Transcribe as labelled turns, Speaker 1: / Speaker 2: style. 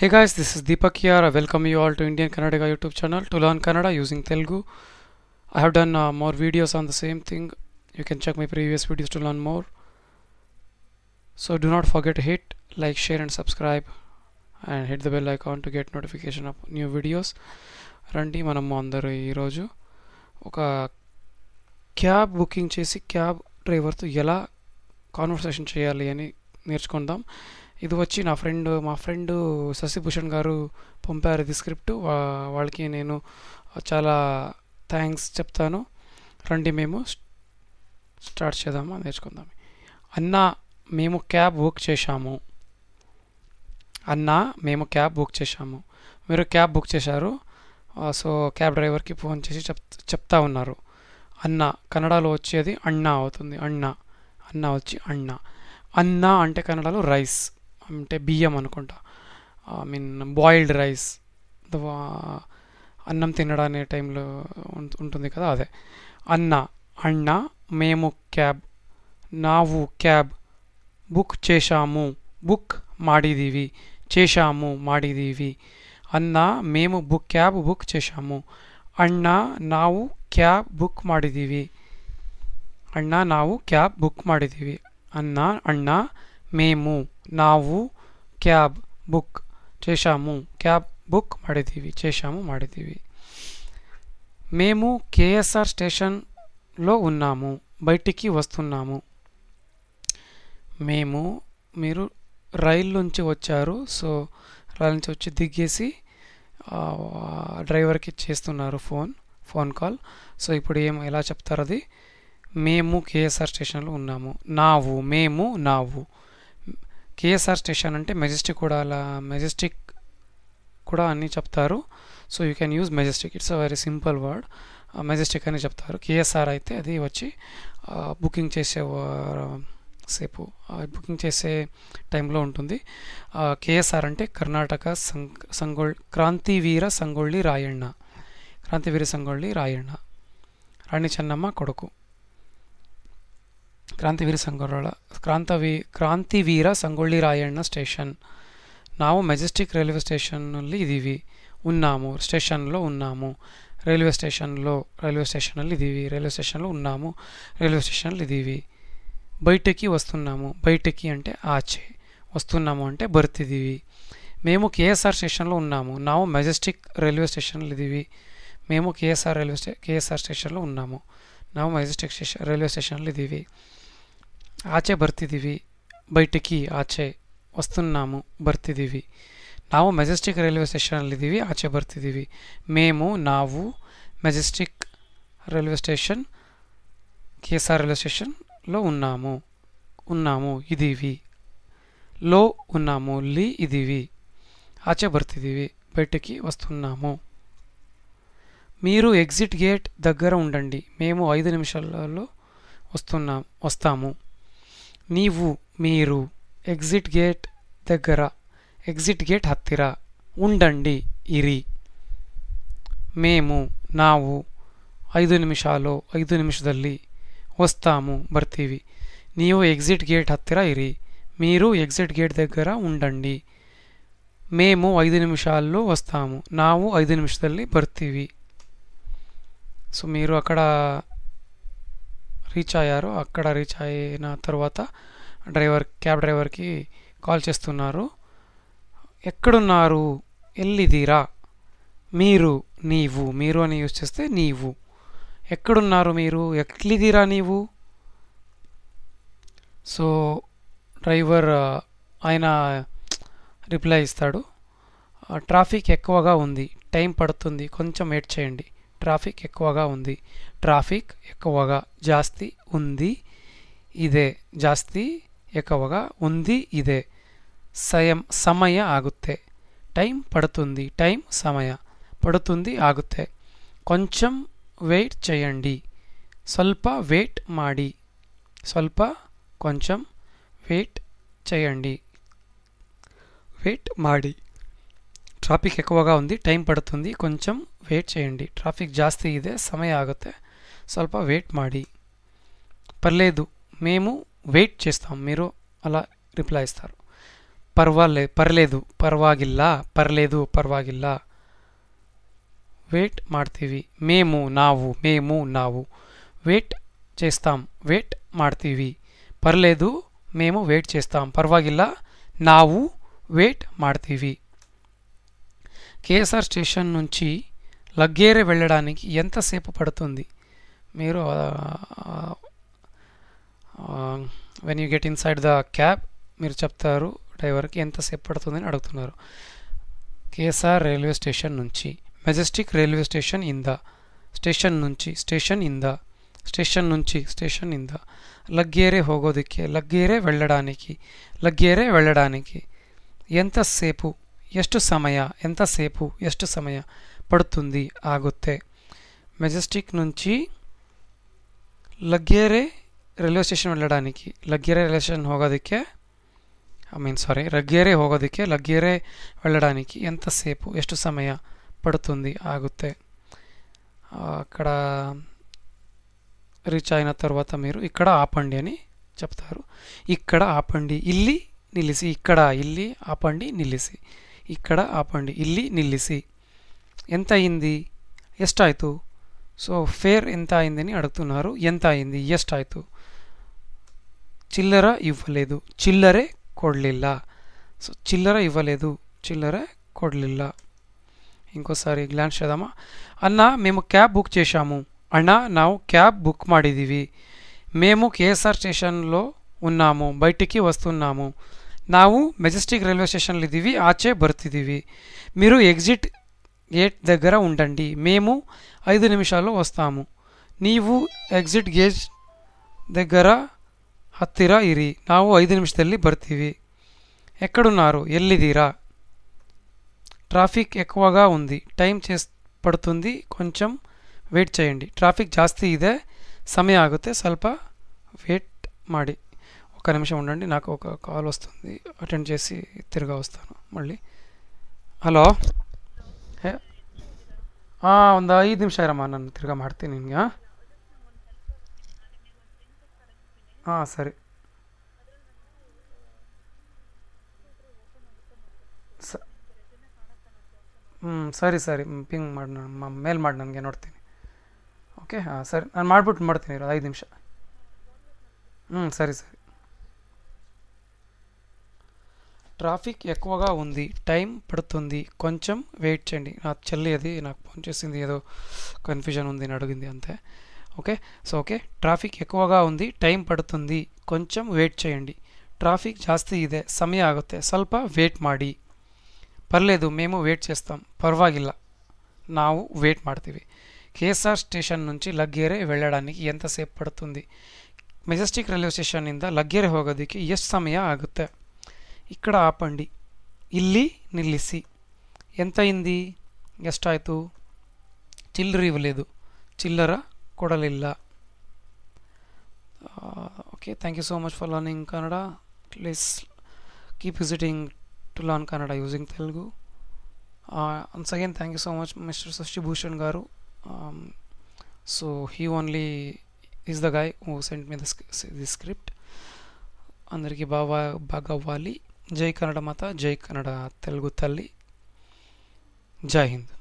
Speaker 1: Hey guys, this is Deepak here. I welcome you all to Indian Kannada YouTube channel to learn Kannada using Telugu. I have done uh, more videos on the same thing. You can check my previous videos to learn more. So do not forget to hit like, share, and subscribe, and hit the bell icon to get notification of new videos. రండి మనము అందరూ ఈరోజు ఒక cab booking చేసి cab డ్రైవర్తో ఎలా conversation చేయాలి అని నేర్చుకుందాం ఇది వచ్చి నా ఫ్రెండ్ మా ఫ్రెండ్ శశిభూషణ్ గారు పంపారు ఇది స్క్రిప్ట్ వా- వాళ్ళకి నేను చాలా థ్యాంక్స్ చెప్తాను రండి మేము స్టార్ట్ చేద్దామా నేర్చుకుందాం అన్న మేము క్యాబ్ బుక్ చేశాము అన్న మేము క్యాబ్ బుక్ చేశాము మీరు క్యాబ్ బుక్ చేశారు ఆ, సో క్యాబ్ డ్రైవర్కి ఫోన్ చేసి చెప్ చెప్తా ఉన్నారు అన్న కన్నడలో వచ్చేది అన్న అవుతుంది అన్న అన్న వచ్చి అన్న అన్న అంటే కన్నడలో రైస్ అంటే బియ్యం అనుకుంటా ఐ మీన్ బాయిల్డ్ రైస్ అన్నం తినడం అనే టైంలో ఉం- ఉంటుంది కదా అదే అన్న అన్న మేము క్యాబ్ ನಾವು ಕ್ಯಾಬ್ ಬುಕ್ చేశాము బుక్ ಮಾಡಿದೀವಿ చేశాము ಮಾಡಿದೀವಿ ಅನ್ನ మేము ಬುಕ್ ಕ್ಯಾಬ್ ಬುಕ್ చేశాము ಅಣ್ಣ ನಾವು ಕ್ಯಾಬ್ ಬುಕ್ ಮಾಡಿದ್ದೀವಿ ಅಣ್ಣ ನಾವು ಕ್ಯಾಬ್ ಬುಕ್ ಮಾಡಿದ್ದೀವಿ ಅನ್ನ ಅಣ್ಣ మేము ನಾವು క్యాబ్ బుక్ చేశాము క్యాబ్ బుక్ ಮಾಡಿದ್ದೀವಿ చేశాము ಮಾಡಿದ್ದೀವಿ మేము కేఎస్ఆర్ స్టేషన్లో ఉన్నాము బయటికి వస్తున్నాము మేము మీరు రైలు నుంచి వచ్చారు సో రైలు నుంచి వచ్చి దిగేసి ఆ, డ్రైవర్కి చేస్తున్నారు ఫోన్ ఫోన్ కాల్ సో ఇప్పుడు ఏం ఎలా చెప్తారు అది మేము కేఎస్ఆర్ స్టేషన్లో ఉన్నాము నావు మేము నావు కేఎస్ఆర్ స్టేషన్ అంటే మెజెస్టిక్ కూడా అలా మెజెస్టిక్ కూడా అని చెప్తారు so you can use Majestic it's a very simple word Majestic అని చెప్తారు కేఎస్ఆర్ అయితే అది వచ్చి బుకింగ్ చేసే వా- సేపు బుకింగ్ చేసే టైంలో ఉంటుంది కేఎస్ఆర్ అంటే కర్ణాటక సంగ్ సంగోళ్ క్రాంతివీర సంగొళ్ళి రాయಣ್ణ క్రాంతివీర సంగొళ్ళి రాయಣ್ణ రాణి చెన్నమ్మ కొడుకు ಕ್ರಾಂತಿವೀರ ಸಂಗೊಳ್ಳ ಕ್ರಾಂತವಿ ಕ್ರಾಂತಿವೀರ ಸಂಗೊಳ್ಳಿ ರಾಯಣ್ಣ ಸ್ಟೇಷನ್ ನಾವು ಮೆಜೆಸ್ಟಿಕ್ ರೈಲ್ವೆ ಸ್ಟೇಷನ್ನಲ್ಲಿ ಇದ್ದೀವಿ ఉన్నాము స్టేషన్లో ఉన్నాము రైల్వే స్టేషన్లో రైల్వే స్టేషన్లో ఇదీవి రైల్వే స్టేషన్లో ఉన్నాము రైల్వే స్టేషన్లో ఇదీవి బయటికి వస్తున్నాము బయటికి అంటే ఆచే వస్తున్నాము అంటే బర్తిదీవి మేము కేఎస్ఆర్ స్టేషన్లో ఉన్నాము ನಾವು మెజెస్టిక్ రైల్వే స్టేషన్లో ఇదీవి మేము కేఎస్ఆర్ రైల్వే స్టే కేఎస్ఆర్ స్టేషన్లో ఉన్నాము ನಾವು ಮೆಜೆಸ್ಟಿಕ್ ಸ್ಟೇಷನ್ ರೈಲ್ವೆ ಸ್ಟೇಷನಲ್ಲಿ ಇದ್ದೀವಿ ಆಚೆ ಬರ್ತಿದ್ದೀವಿ ಬಯಟಿಗೆ ಆಚೆ వస్తున్నాము ಬರ್ತಿದ್ದೀವಿ ನಾವು ಮೆಜೆಸ್ಟಿಕ್ ರೈಲ್ವೆ ಸ್ಟೇಷನಲ್ಲಿದ್ದೀವಿ ಆಚೆ ಬರ್ತಿದ್ದೀವಿ మేము ನಾವು Majestic railway station KSR railway స్టేషన్లో ఉన్నాము ఉన్నాము ఇదివి లో ఉన్నాము లి ఇదివి ఆచೆ ಬರ್ತಿದ್ದೀವಿ బయటికి వస్తున్నాము మీరు ఎగ్జిట్ గేట్ దగ్గర ఉండండి మేము ఐదు నిమిషాలలో వస్తున్నాం వస్తాము నీవు మీరు ఎగ్జిట్ గేట్ దగ్గర ఎగ్జిట్ గేట్ హత్తిర ఉండండి ఇరి మేము ನಾವು ಐದು ನಿಮಿಷಾಲು ಐದು ನಿಮಿಷದಲ್ಲಿ వస్తాము ಬರ್ತೀವಿ ನೀವು ఎగ్జిట్ గేట్ హత్తిర ఇరి మీరు ఎగ్జిట్ గేట్ దగ్గర ఉండండి మేము ఐదు నిమిషాల్లో వస్తాము ನಾವು ఐదు నిమిషದಲ್ಲಿ ಬರ್ತೀವಿ సో మీరు అక్కడ రీచ్ అయ్యారు అక్కడ రీచ్ అయిన తర్వాత డ్రైవర్ క్యాబ్ డ్రైవర్కి కాల్ చేస్తున్నారు ఎక్కడున్నారు ఎల్లిదిరా మీరు నీవు మీరు అని యూజ్ చేస్తే నీవు ఎక్కడున్నారు మీరు ఎట్లిదిరా నీవు సో డ్రైవర్ ఆ, ఆయన రిప్లై ఇస్తాడు "ఆ, ట్రాఫిక్ ఎక్కువగా ఉంది టైం పడుతుంది కొంచెం వెయిట్ చేయండి ట్రాఫిక్ ఎక్కువగా ఉంది ట్రాఫిక్ ఎక్కువగా జాస్తి ఉంది ಇದೆ ಜಾಸ್ತಿ ఎక్కువగా ఉంది ಇದೆ ಸಯಂ ಸಮಯ ಆಗುತ್ತೆ ಟೈಮ್ పడుతుంది టైం సమయ పడుతుంది ఆగుತ್ತೆ కొంచెం వెయిట్ చేయండి ಸ್ವಲ್ಪ వెయిట్ ಮಾಡಿ ಸ್ವಲ್ಪ కొంచెం వెయిట్ చేయండి వెయిట్ ಮಾಡಿ ಟ್ರಾಫಿಕ್ ఎక్కువగా ఉంది టైం పడుతుంది కొంచెం వెయిట్ చేయండి ట్రాఫిక్ ಜಾಸ್ತಿ ಇದೆ ಸಮಯ ಆಗುತ್ತೆ ಸ್ವಲ್ಪ వెయిట్ ಮಾಡಿ పర్లేదు మేము వెయిట్ చేస్తాం మీరు అలా రిప్లై ఇస్తారు పర్వాలే పర్లేదు పర్ವಾಗಿಲ್ಲ పర్లేదు పర్ವಾಗಿಲ್ಲ ವೇಟ್ ಮಾಡ್ತೀವಿ మేము ನಾವು మేము ನಾವು ವೇಟ್ చేస్తాం ವೇಟ್ ಮಾಡ್ತೀವಿ పర్లేదు మేము ವೇಟ್ చేస్తాం పర్ವಾಗಿಲ್ಲ ನಾವು ವೇಟ್ ಮಾಡ್ತೀವಿ కేఎస్ఆర్ స్టేషన్ నుంచి లగ్గేరే వెళ్ళడానికి ఎంతసేపు పడుతుంది మీరు when you get inside the cab మీరు చెప్తారు డ్రైవర్కి ఎంతసేపు పడుతుందని అడుగుతున్నారు కేఎస్ఆర్ రైల్వే స్టేషన్ నుంచి మెజెస్టిక్ రైల్వే స్టేషన్ ఇంద స్టేషన్ నుంచి స్టేషన్ ఇంద స్టేషన్ నుంచి స్టేషన్ ఇంద లగ్గేరే ಹೋಗೋದಕ್ಕೆ లగ్గేరే వెళ్ళడానికి లగ్గేరే వెళ్ళడానికి ఎంతసేపు ಎಷ್ಟು సమయ ఎంతసేపు ಎಷ್ಟು సమయ పడుతుంది ఆగుతే మెజెస్టిక్ నుంచి లగ్గేరే రైల్వే స్టేషన్ వెళ్ళడానికి లగ్గేరే రైల్వే స్టేషన్ ಹೋಗೋದಕ್ಕೆ ఐ మీన్ సారీ లగ్గేరే ಹೋಗೋದಕ್ಕೆ లగ్గేరే వెళ్ళడానికి ఎంతసేపు ಎಷ್ಟು సమయ పడుతుంది ఆగుతే అక్కడ రీచ్ అయిన తర్వాత మీరు ఇక్కడ ఆపండి అని చెప్తారు ఇక్కడ ఆపండి ఇల్లి నిలిసి ఇక్కడ ఇల్లి ఆపండి నిలిసి ఇక్కడ ఆపండి ఇల్లి నిಲ್ಲಿಸಿ ఎంత అయింది ఎಷ್ಟಾಯಿತು సో ఫేర్ ఎంత అయిందని అడుగుతున్నారు ఎంత అయింది ఎಷ್ಟಾಯಿತು చిల్లర ఇవ్వలేదు చిల్లరే కొడలిಲ್ಲ సో చిల్లర ఇవ్వలేదు చిల్లరే కొడలిಲ್ಲ ఇంకోసారి గ్లాన్స్ చేద్దామా అన్న మేము క్యాబ్ బుక్ చేశాము అన్న ನಾವು క్యాబ్ బుక్ ಮಾಡಿದ್ದೀವಿ మేము కేఎస్ఆర్ స్టేషన్లో ఉన్నాము బయటికి వస్తున్నాము ನಾವು మెజెస్టిక్ రైల్వే స్టేషన్లో ఇದ್ದೀವಿ ఆచే ಬರ್ತಿದ್ದೀವಿ మీరు ఎగ్జిట్ గేట్ దగ్గర ఉండండి మేము ఐదు నిమిషాల్లో వస్తాము ನೀವು ಎಕ್ಸಿಟ್ ಗೇಜ್ దగ్గర ಹತ್ತಿರ ಇರಿ ನಾವು ಐದು ನಿಮಿಷದಲ್ಲಿ ಬರ್ತೀವಿ ఎక్కడున్నారు ఎల్లిదీరా ట్రాఫిక్ ఎక్కువగా ఉంది టైం చేస్ పడుతుంది కొంచెం ವೇಟ್ చేయండి ట్రాఫిక్ ಜಾಸ್ತಿ ಇದೆ ಸಮಯ ಆಗುತ್ತೆ ಸ್ವಲ್ಪ ವೇಟ್ ಮಾಡಿ ఒక నిమిషం ఉండండి నాకు ఒక కాల్ వస్తుంది అటెండ్ చేసి తిరిగా వస్తాను మళ్ళీ ಹಲೋ ಹೇ ಹಾಂ ಒಂದು ಐದು ನಿಮಿಷ ಇರಮ್ಮ ನಾನು ತಿರ್ಗಾ ಮಾಡ್ತೀನಿ ನಿನಗೆ ಹಾಂ ಸರಿ ಸ ಹ್ಞೂ ಸರಿ ಸರಿ ಪಿಂಗ್ ಮಾಡಿ ನಾನು ಮೇಲ್ ಮಾಡಿ ನನಗೆ ನೋಡ್ತೀನಿ ಓಕೆ ಹಾಂ ಸರಿ ನಾನು ಮಾಡಿಬಿಟ್ಟು ಮಾಡ್ತೀನಿ ಇರೋ ಐದು ನಿಮಿಷ ಹ್ಞೂ సరే సరే ట్రాఫిక్ ఎక్కువగా ఉంది టైం పడుతుంది కొంచెం వెయిట్ చేయండి నా చెల్లి అది నాకు ఫోన్ చేసింది ఏదో కన్ఫ్యూజన్ ఉంది అని అడిగింది అంతే ఓకే సో ఓకే ట్రాఫిక్ ఎక్కువగా ఉంది టైం పడుతుంది కొంచెం వెయిట్ చేయండి ట్రాఫిక్ ಜಾಸ್ತಿ ಇದೆ ಸಮಯ ಆಗುತ್ತೆ ಸ್ವಲ್ಪ ವೇಟ್ ಮಾಡಿ పర్లేదు మేము వెయిట్ చేస్తాం పర్వాగిಲ್ಲ ನಾವು ವೇಟ್ ಮಾಡ್ತೀವಿ కేఎస్ఆర్ స్టేషన్ నుంచి లగ్గేరే వెళ్ళడానికి ఎంతసేపు పడుతుంది మెజెస్టిక్ రైల్వే స్టేషನ್ನಿಂದ ಲಗ್ಗೆರೆ ಹೋಗೋದಕ್ಕೆ ಎಷ್ಟು ಸಮಯ ಆಗುತ್ತೆ ఇక్కడ ఆపండి ಇಲ್ಲಿ నిಲ್ಲಿసి ఎంత అయింది ఎಷ್ಟಾಯಿತು చిల్లర ఇవ్వలేదు చిల్లర కొడలిಲ್ಲ okay thank you so much for learning Kannada please keep visiting to learn Kannada using Telugu once again thank you so much mister Shashibhushan garu so he only is the guy who sent me the script అందరికీ బాగా బాగా అవ్వాలి జై కన్నడ మాత జై కన్నడ తెలుగు తల్లి జై హింద్